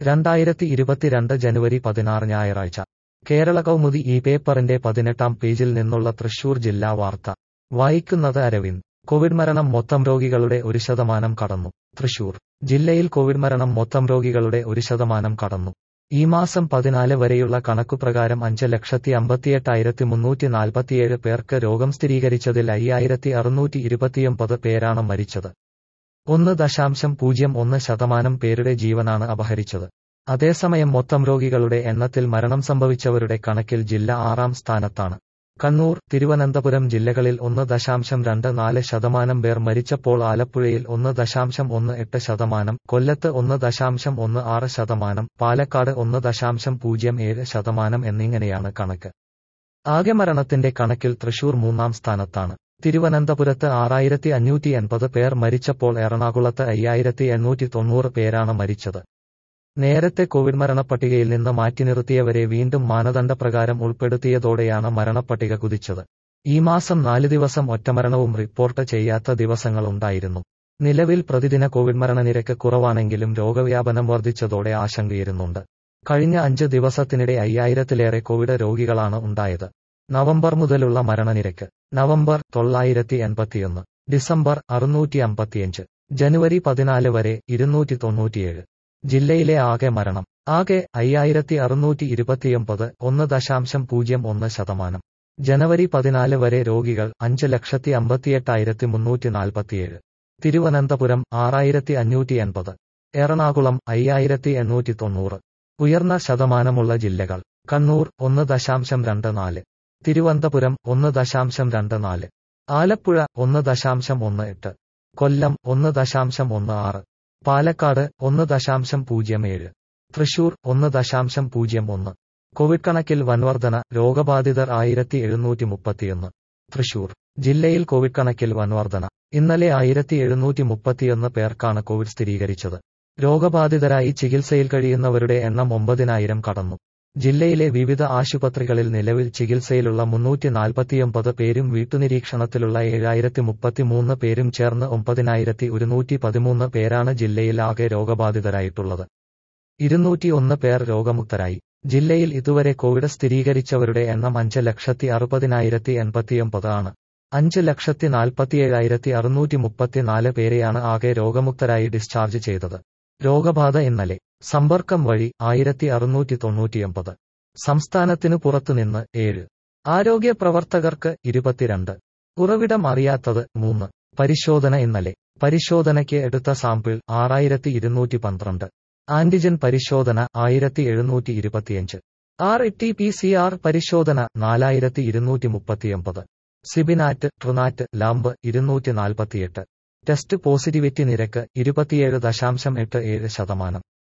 രണ്ടായിരത്തി ഇരുപത്തിരണ്ട് ജനുവരി പതിനാറ് ഞായറാഴ്ച കേരള കൗമുദി ഈ പേപ്പറിന്റെ പതിനെട്ടാം പേജിൽ നിന്നുള്ള തൃശൂർ ജില്ലാ വാർത്ത വായിക്കുന്നത് അരവിന്ദ് കോവിഡ് മരണം മൊത്തം രോഗികളുടെ ഒരു ശതമാനം കടന്നു തൃശൂർ ജില്ലയിൽ കോവിഡ് മരണം മൊത്തം രോഗികളുടെ ഒരു ശതമാനം കടന്നു ഈ മാസം പതിനാല് വരെയുള്ള കണക്കുപ്രകാരം അഞ്ച് ലക്ഷത്തി അമ്പത്തിയെട്ടായിരത്തി മുന്നൂറ്റി നാൽപ്പത്തിയേഴ് പേർക്ക് രോഗം സ്ഥിരീകരിച്ചതിൽ അയ്യായിരത്തി അറുന്നൂറ്റി ഇരുപത്തിയൊമ്പത് പേരാണ് മരിച്ചത് ഒന്ന് ദശാംശം പൂജ്യം ഒന്ന് ശതമാനം പേരുടെ ജീവനാണ് അപഹരിച്ചത് അതേസമയം മൊത്തം രോഗികളുടെ എണ്ണത്തിൽ മരണം സംഭവിച്ചവരുടെ കണക്കിൽ ജില്ല ആറാം സ്ഥാനത്താണ് കണ്ണൂർ തിരുവനന്തപുരം ജില്ലകളിൽ ഒന്ന് ദശാംശം രണ്ട് നാല് ശതമാനം പേർ മരിച്ചപ്പോൾ ആലപ്പുഴയിൽ ഒന്ന് ദശാംശം ഒന്ന് എട്ട് ശതമാനം കൊല്ലത്ത് ഒന്ന് ദശാംശം ഒന്ന് ആറ് ശതമാനം പാലക്കാട് ഒന്ന് ദശാംശം പൂജ്യം ഏഴ് ശതമാനം എന്നിങ്ങനെയാണ് കണക്ക് ആകെ മരണത്തിന്റെ കണക്കിൽ തൃശൂർ മൂന്നാം സ്ഥാനത്താണ് തിരുവനന്തപുരത്ത് ആറായിരത്തി അഞ്ഞൂറ്റി എൺപത് പേർ മരിച്ചപ്പോൾ എറണാകുളത്ത് അയ്യായിരത്തി എണ്ണൂറ്റി തൊണ്ണൂറ് പേരാണ് മരിച്ചത് നേരത്തെ കോവിഡ് മരണപ്പട്ടികയിൽ നിന്ന് മാറ്റി നിർത്തിയവരെ വീണ്ടും മാനദണ്ഡപ്രകാരം ഉൾപ്പെടുത്തിയതോടെയാണ് മരണപ്പട്ടിക കുതിച്ചത് ഈ മാസം നാല് ദിവസം ഒറ്റമരണവും റിപ്പോർട്ട് ചെയ്യാത്ത ദിവസങ്ങളുണ്ടായിരുന്നു നിലവിൽ പ്രതിദിന കോവിഡ് മരണനിരക്ക് കുറവാണെങ്കിലും രോഗവ്യാപനം വർദ്ധിച്ചതോടെ ആശങ്കയിരുന്നുണ്ട് കഴിഞ്ഞ അഞ്ച് ദിവസത്തിനിടെ അയ്യായിരത്തിലേറെ കോവിഡ് രോഗികളാണ് ഉണ്ടായത് നവംബർ മുതലുള്ള മരണനിരക്ക് നവംബർ തൊള്ളായിരത്തി എൺപത്തിയൊന്ന് ഡിസംബർ അറുന്നൂറ്റി അമ്പത്തിയഞ്ച് ജനുവരി പതിനാല് വരെ ഇരുന്നൂറ്റി തൊണ്ണൂറ്റിയേഴ് ജില്ലയിലെ ആകെ മരണം ആകെ അയ്യായിരത്തി അറുന്നൂറ്റി ഇരുപത്തിയൊമ്പത് ഒന്ന് ദശാംശം പൂജ്യം ഒന്ന് ശതമാനം ജനുവരി പതിനാല് വരെ രോഗികൾ അഞ്ച് ലക്ഷത്തി അമ്പത്തിയെട്ടായിരത്തി മുന്നൂറ്റി നാൽപ്പത്തിയേഴ് തിരുവനന്തപുരം ആറായിരത്തി അഞ്ഞൂറ്റി എൺപത് എറണാകുളം അയ്യായിരത്തി എണ്ണൂറ്റി തൊണ്ണൂറ് ഉയർന്ന ശതമാനമുള്ള ജില്ലകൾ കണ്ണൂർ ഒന്ന് ദശാംശം രണ്ട് നാല് തിരുവനന്തപുരം ഒന്ന് ദശാംശം രണ്ട് നാല് ആലപ്പുഴ ഒന്ന് ദശാംശം ഒന്ന് എട്ട് കൊല്ലം ഒന്ന് ദശാംശം ഒന്ന് ആറ് പാലക്കാട് ഒന്ന് ദശാംശം പൂജ്യം ഏഴ് തൃശൂർ ഒന്ന് ദശാംശം പൂജ്യം ഒന്ന് കോവിഡ് കണക്കിൽ വൻവർധന രോഗബാധിതർ ആയിരത്തി എഴുന്നൂറ്റി മുപ്പത്തിയൊന്ന് തൃശൂർ ജില്ലയിൽ കോവിഡ് കണക്കിൽ വൻവർധന ഇന്നലെ ആയിരത്തി എഴുന്നൂറ്റി മുപ്പത്തിയൊന്ന് പേർക്കാണ് കോവിഡ് സ്ഥിരീകരിച്ചത് രോഗബാധിതരായി ചികിത്സയിൽ കഴിയുന്നവരുടെ എണ്ണം ഒമ്പതിനായിരം കടന്നു ജില്ലയിലെ വിവിധ ആശുപത്രികളിൽ നിലവിൽ ചികിത്സയിലുള്ള മുന്നൂറ്റി നാൽപ്പത്തിയൊമ്പത് പേരും വീട്ടുനിരീക്ഷണത്തിലുള്ള ഏഴായിരത്തി മുപ്പത്തിമൂന്ന് പേരും ചേർന്ന് ഒമ്പതിനായിരത്തി ഒരുന്നൂറ്റി പതിമൂന്ന് പേരാണ് ജില്ലയിൽ ആകെ രോഗബാധിതരായിട്ടുള്ളത് ഇരുന്നൂറ്റി ഒന്ന് പേർ രോഗമുക്തരായി ജില്ലയിൽ ഇതുവരെ കോവിഡ് സ്ഥിരീകരിച്ചവരുടെ എണ്ണം അഞ്ച് ലക്ഷത്തി അറുപതിനായിരത്തി എൺപത്തിയൊമ്പത് ആണ് അഞ്ച് ലക്ഷത്തി നാൽപ്പത്തിയേഴായിരത്തി അറുന്നൂറ്റി മുപ്പത്തിനാല് പേരെയാണ് ആകെ രോഗമുക്തരായി ഡിസ്ചാർജ് ചെയ്തത് രോഗബാധ ഇന്നലെ സമ്പർക്കം വഴി ആയിരത്തി അറുന്നൂറ്റി തൊണ്ണൂറ്റിയൊമ്പത് സംസ്ഥാനത്തിനു പുറത്തുനിന്ന് ഏഴ് ആരോഗ്യ പ്രവർത്തകർക്ക് ഇരുപത്തിരണ്ട് ഉറവിടം അറിയാത്തത് മൂന്ന് പരിശോധന ഇന്നലെ പരിശോധനയ്ക്ക് എടുത്ത സാമ്പിൾ ആറായിരത്തി ഇരുന്നൂറ്റി പന്ത്രണ്ട് ആന്റിജൻ പരിശോധന ആയിരത്തി എഴുന്നൂറ്റി ഇരുപത്തിയഞ്ച് R T P C R പരിശോധന നാലായിരത്തി ഇരുന്നൂറ്റി മുപ്പത്തിയൊമ്പത് സിബിനാറ്റ് ട്രുനാറ്റ് ലാംബ് ഇരുന്നൂറ്റി നാൽപ്പത്തിയെട്ട് ടെസ്റ്റ് പോസിറ്റിവിറ്റി നിരക്ക് ഇരുപത്തിയേഴ് ദശാംശം എട്ട് ഏഴ് ശതമാനം